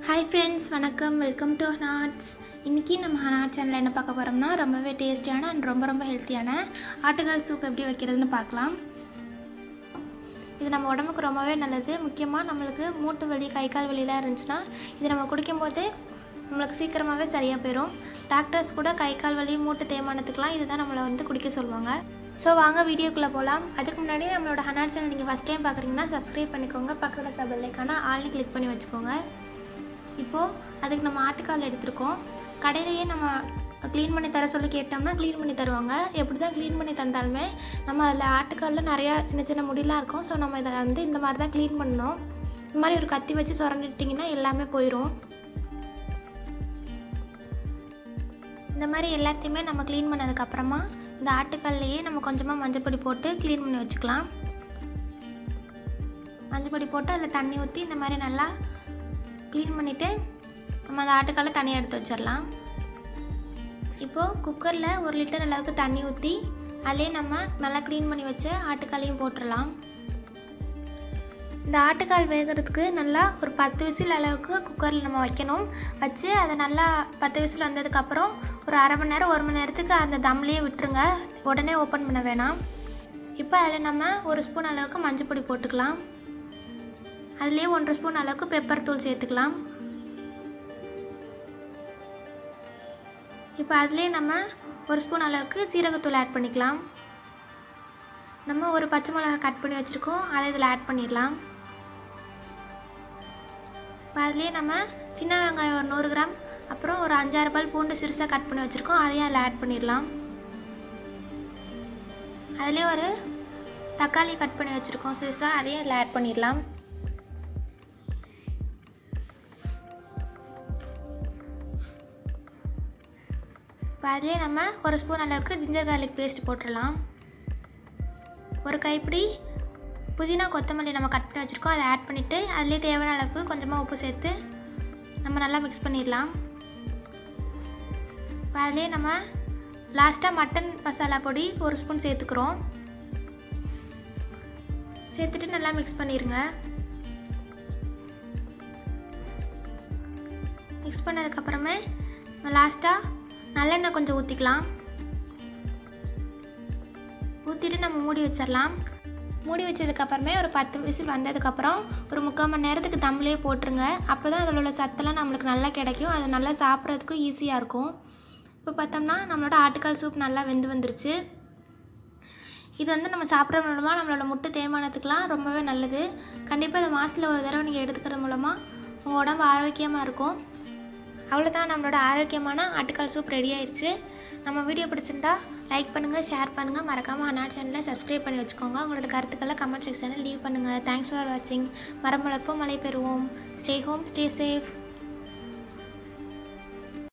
hi friends வணக்கம் welcome to ஹனாட்ஸ் இன்றைக்கி நம்ம ஹனாட் சேனலில் என்ன பார்க்க போகிறோம்னா ரொம்பவே டேஸ்டியான அண்ட் ரொம்ப ரொம்ப ஹெல்த்தியான ஆட்டுக்கால் சூப் எப்படி வைக்கிறதுன்னு பார்க்கலாம் இது நம்ம உடம்புக்கு ரொம்பவே நல்லது முக்கியமாக நம்மளுக்கு மூட்டு வலி கை கால் வலிலாம் இருந்துச்சுன்னா இது நம்ம குடிக்கும்போது நம்மளுக்கு சீக்கிரமாகவே சரியாக போயிடும் டாக்டர்ஸ் கூட கை கால் வலி மூட்டு தேய்மானத்துக்குலாம் இதுதான் நம்மளை வந்து குடிக்க சொல்லுவாங்க ஸோ வாங்க வீடியோக்குள்ளே போகலாம் அதுக்கு முன்னாடி நம்மளோட ஹனாட் சேனல் நீங்கள் ஃபஸ்ட் டைம் பார்க்குறீங்கன்னா சப்ஸ்கிரைப் பண்ணிக்கோங்க பக்கத்தில் இருக்கிற பெல்லைக்கான ஆல்னு கிளிக் பண்ணி வச்சுக்கோங்க இப்போது அதுக்கு நம்ம ஆட்டுக்கால் எடுத்திருக்கோம் கடையிலேயே நம்ம க்ளீன் பண்ணி தர சொல்லி கேட்டோம்னா க்ளீன் பண்ணி தருவாங்க எப்படி தான் க்ளீன் பண்ணி தந்தாலுமே நம்ம அதில் ஆட்டுக்காலில் நிறையா சின்ன சின்ன முடியெலாம் இருக்கும் ஸோ நம்ம இதை வந்து இந்த மாதிரி தான் க்ளீன் பண்ணணும் இந்த மாதிரி ஒரு கத்தி வச்சு சுரண்டிட்டிங்கன்னா எல்லாமே போயிடும் இந்த மாதிரி எல்லாத்தையுமே நம்ம க்ளீன் பண்ணதுக்கப்புறமா இந்த ஆட்டுக்கல்லையே நம்ம கொஞ்சமாக மஞ்சப்பொடி போட்டு க்ளீன் பண்ணி வச்சுக்கலாம் மஞ்சப்பொடி போட்டு அதில் தண்ணி ஊற்றி இந்த மாதிரி நல்லா க்ளீன் பண்ணிவிட்டு நம்ம அந்த ஆட்டுக்காலை தனியாக எடுத்து வச்சிடலாம் இப்போது குக்கரில் ஒரு லிட்டர் அளவுக்கு தண்ணி ஊற்றி அதிலே நம்ம நல்லா க்ளீன் பண்ணி வச்ச ஆட்டுக்காலையும் போட்டுடலாம் இந்த ஆட்டுக்கால் வேகிறதுக்கு நல்லா ஒரு பத்து விசில் அளவுக்கு குக்கரில் நம்ம வைக்கணும் வச்சு அதை நல்லா பத்து விசில் வந்ததுக்கப்புறம் ஒரு அரை மணி நேரம் ஒரு மணி நேரத்துக்கு அந்த தம்லேயே விட்டுருங்க உடனே ஓப்பன் பண்ண வேணாம் இப்போ அதில் நம்ம ஒரு ஸ்பூன் அளவுக்கு மஞ்சள் பொடி போட்டுக்கலாம் அதுலேயே ஒன்றரை ஸ்பூன் அளவுக்கு பெப்பர் தூள் சேர்த்துக்கலாம் இப்போ அதுலேயே நம்ம ஒரு ஸ்பூன் அளவுக்கு சீரகத்தூள் ஆட் பண்ணிக்கலாம் நம்ம ஒரு பச்சை மிளகா கட் பண்ணி வச்சுருக்கோம் அதை இதில் ஆட் பண்ணிடலாம் இப்போ அதுலேயே நம்ம சின்ன வெங்காயம் ஒரு நூறு கிராம் அப்புறம் ஒரு அஞ்சாறு பால் பூண்டு சிறுசாக கட் பண்ணி வச்சுருக்கோம் அதையும் அதில் ஆட் பண்ணிடலாம் அதுலேயே ஒரு தக்காளி கட் பண்ணி வச்சுருக்கோம் சிறுசாக அதையும் அதில் ஆட் பண்ணிடலாம் இப்போ அதிலே நம்ம ஒரு ஸ்பூன் அளவுக்கு ஜிஞ்சர் கார்லிக் பேஸ்ட் போட்டுடலாம் ஒரு கைப்பிடி புதினா கொத்தமல்லி நம்ம கட் பண்ணி வச்சுருக்கோம் அதை ஆட் பண்ணிவிட்டு அதிலே தேவையான அளவுக்கு கொஞ்சமாக உப்பு சேர்த்து நம்ம நல்லா மிக்ஸ் பண்ணிடலாம் இப்போ அதிலே நம்ம லாஸ்ட்டாக மட்டன் மசாலா பொடி ஒரு ஸ்பூன் சேர்த்துக்கிறோம் சேர்த்துட்டு நல்லா மிக்ஸ் பண்ணிடுங்க மிக்ஸ் பண்ணதுக்கப்புறமே லாஸ்ட்டாக நல்லெண்ணெய் கொஞ்சம் ஊற்றிக்கலாம் ஊற்றிட்டு நம்ம மூடி வச்சிடலாம் மூடி வச்சதுக்கப்புறமே ஒரு பத்து விசில் வந்ததுக்கப்புறம் ஒரு முக்கால் மணி நேரத்துக்கு தம்லேயே போட்டுருங்க அப்போ தான் அதில் உள்ள சத்தெல்லாம் நம்மளுக்கு நல்லா கிடைக்கும் அது நல்லா சாப்பிட்றதுக்கும் ஈஸியாக இருக்கும் இப்போ பார்த்தோம்னா நம்மளோட ஆட்டுக்கால் சூப் நல்லா வெந்து வந்துருச்சு இது வந்து நம்ம சாப்பிட்றது மூலமாக நம்மளோட முட்டை தேய்மானத்துக்கெலாம் ரொம்பவே நல்லது கண்டிப்பாக இதை மாதத்தில் ஒரு தடவை நீங்கள் எடுத்துக்கிறது மூலமாக உங்கள் உடம்பு ஆரோக்கியமாக இருக்கும் அவ்வளோதான் நம்மளோட ஆரோக்கியமான ஆட்டுக்கால் சூப் ரெடி ஆயிடுச்சு நம்ம வீடியோ பிடிச்சிருந்தா லைக் பண்ணுங்கள் ஷேர் பண்ணுங்கள் மறக்காமல் அண்ணா சேனலை சப்ஸ்கிரைப் பண்ணி வச்சுக்கோங்க உங்களோட கருத்துக்களை கமெண்ட் செக்ஷனில் லீவ் பண்ணுங்கள் தேங்க்ஸ் ஃபார் வாட்சிங் மரம் வளர்ப்போம் மழை பெறுவோம் ஸ்டே ஹோம் ஸ்டே சேஃப்